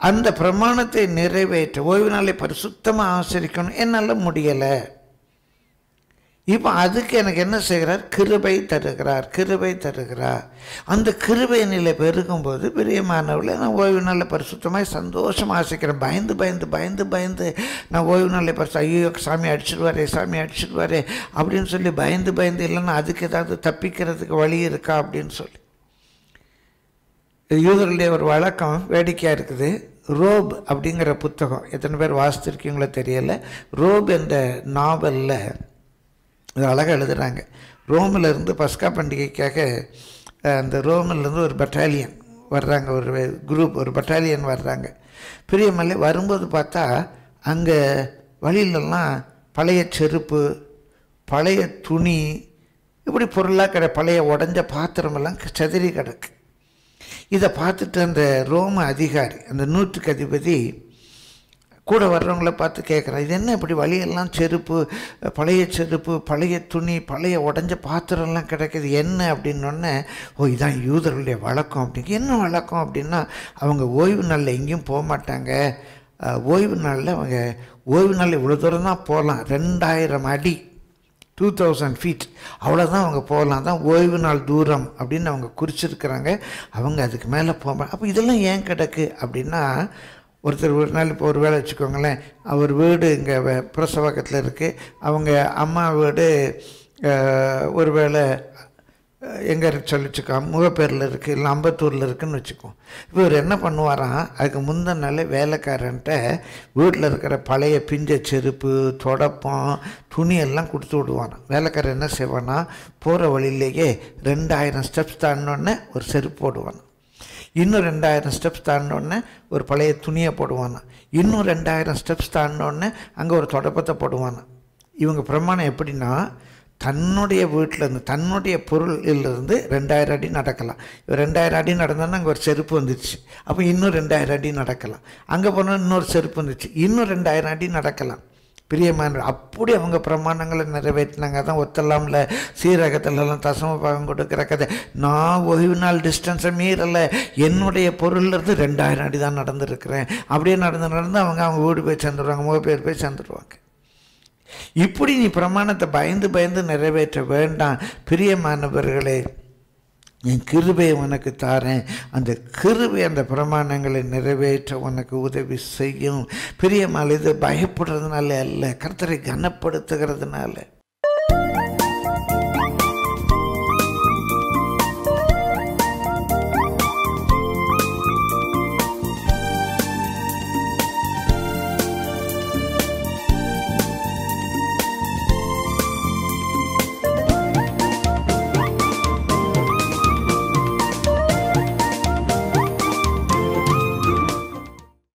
அந்த பிரமாணத்தை நிறைவேற்ற ஓய்வு நாளை பரிசுத்தமாக ஆசரிக்கணும் என்னால் முடியலை இப்போ அதுக்கு எனக்கு என்ன செய்கிறார் கிருபை தருகிறார் கிருபை தருகிறார் அந்த கிருபை நிலை பெருகும்போது பிரியமானவர்களை நான் ஓய்வு நாளில் பரிசுத்தமாக சந்தோஷமாக ஆசைக்கிறேன் பயந்து பயந்து பயந்து பயந்து நான் ஓய்வு நாளில் பரிசு ஐயோ சாமி அடிச்சிடுவாரே சாமி அடிச்சிடுவாரே அப்படின்னு சொல்லி பயந்து பயந்து இல்லைன்னா அதுக்கு ஏதாவது தப்பிக்கிறதுக்கு வழி இருக்கா அப்படின்னு சொல்லி யூதர்களுடைய ஒரு வழக்கம் வேடிக்கையாக இருக்குது ரோப் அப்படிங்கிற புத்தகம் எத்தனை பேர் வாசித்திருக்கீங்களோ தெரியல ரோப் என்ற நாவலில் இது அழகாக எழுதுகிறாங்க ரோமில் இருந்து பஸ்கா பண்டிகைக்காக அஹ், அந்த ரோமிலேருந்து ஒரு பட்டாலியன் வர்றாங்க ஒரு குரூப் ஒரு பட்டாலியன் வர்றாங்க பிரியமல்ல வரும்போது பார்த்தா அங்கே வழியிலெல்லாம் பழைய செருப்பு பழைய துணி இப்படி பொருளாக கிட பழைய உடஞ்ச பாத்திரமெல்லாம் செதறி கிடக்கு இதை பார்த்துட்டு அந்த ரோம அதிகாரி அந்த நூற்றுக்கு அதிபதி கூட வர்றவங்கள பார்த்து கேட்குறேன் இது என்ன இப்படி வழியெல்லாம் செருப்பு பழைய செருப்பு பழைய துணி பழைய உடஞ்ச பாத்திரம்லாம் கிடைக்குது என்ன அப்படின்னொன்னே ஓ இதான் யூதர்களுடைய வழக்கம் அப்படிங்க என்ன வழக்கம் அப்படின்னா அவங்க ஓய்வு நாளில் எங்கேயும் போக மாட்டாங்க அஹ், ஓய்வு நாளில் அவங்க ஓய்வு நாளில் இவ்வளோ தூரம் தான் போகலாம் ரெண்டாயிரம் அடி டூ தௌசண்ட் ஃபீட் அவ்வளோதான் அவங்க போகலாம் தான் ஓய்வு நாள் தூரம் அப்படின்னு அவங்க குறிச்சிருக்கிறாங்க அவங்க அதுக்கு மேலே போக அப்போ இதெல்லாம் ஏன் கிடக்கு அப்படின்னா ஒருத்தர் ஒரு நாள் இப்போ ஒரு வேலை வச்சுக்கோங்களேன் அவர் வீடு இங்கே பிரசவக்கத்தில் இருக்குது அவங்க அம்மா வீடு அஹ், ஒரு வேளை எங்கே சொல்லிச்சுக்கோ முகப்பேரில் இருக்குது இல்லை அம்பத்தூரில் இருக்குன்னு வச்சுக்கோ இப்போ இவர் என்ன பண்ணுவாராம் அதுக்கு முந்தின நாள் வேலைக்காரன்ட்ட வீட்டில் இருக்கிற பழைய பிஞ்ச செருப்பு தொடப்பம் துணி எல்லாம் கொடுத்து விடுவானாம் வேலைக்காரன் என்ன செய்வானா போகிற வழியிலேயே ரெண்டாயிரம் ஸ்டெப்ஸ் தாண்டினோடனே ஒரு செருப்பு போடுவானாம் இன்னும் ரெண்டாயிரம் ஸ்டெப்ஸ் தாண்டினோடனே ஒரு பழைய துணியை போடுவானாம் இன்னும் ரெண்டாயிரம் ஸ்டெப்ஸ் தாண்டினோடனே அங்கே ஒரு தொடப்பத்தை போடுவானாம் இவங்க பிரமாணம் எப்படின்னா தன்னுடைய வீட்டிலேருந்து தன்னுடைய பொருளிலிருந்து ரெண்டாயிரம் அடி நடக்கலாம் இவர் ரெண்டாயிரம் அடி நடந்தோன்னா அங்கே ஒரு செருப்பு வந்துச்சு அப்போ இன்னும் ரெண்டாயிரம் அடி நடக்கலாம் அங்கே போனால் இன்னொரு செருப்பு வந்துச்சு இன்னும் ரெண்டாயிரம் அடி நடக்கலாம் பிரியமான அப்படி அவங்க பிரமாணங்களை நிறைவேற்றினாங்க அதான் ஒத்தலாம்ல சீரகத்துலலாம் தசம பாகம் கொடுக்குற கதை நான் ஓய்வு நாள் டிஸ்டன்ஸை மீறலை என்னுடைய பொருள்லேருந்து ரெண்டாயிரம் அடி தான் நடந்திருக்கிறேன் அப்படியே நடந்து நடந்து அவங்க அவங்க வீடு போய் சேர்ந்துருவாங்க முகப்பேர் போய் சேர்ந்துருவாங்க இப்படி நீ பிரமாணத்தை பயந்து பயந்து நிறைவேற்ற வேண்டாம் பிரியமானவர்களே என் கிருபையை உனக்கு தாரேன் அந்த கிருபை அந்த பிரமாணங்களை நிறைவேற்ற உனக்கு உதவி செய்யும் பிரியமால் இது பயப்படுறதுனால அல்ல கர்த்தரை கனப்படுத்துகிறதுனால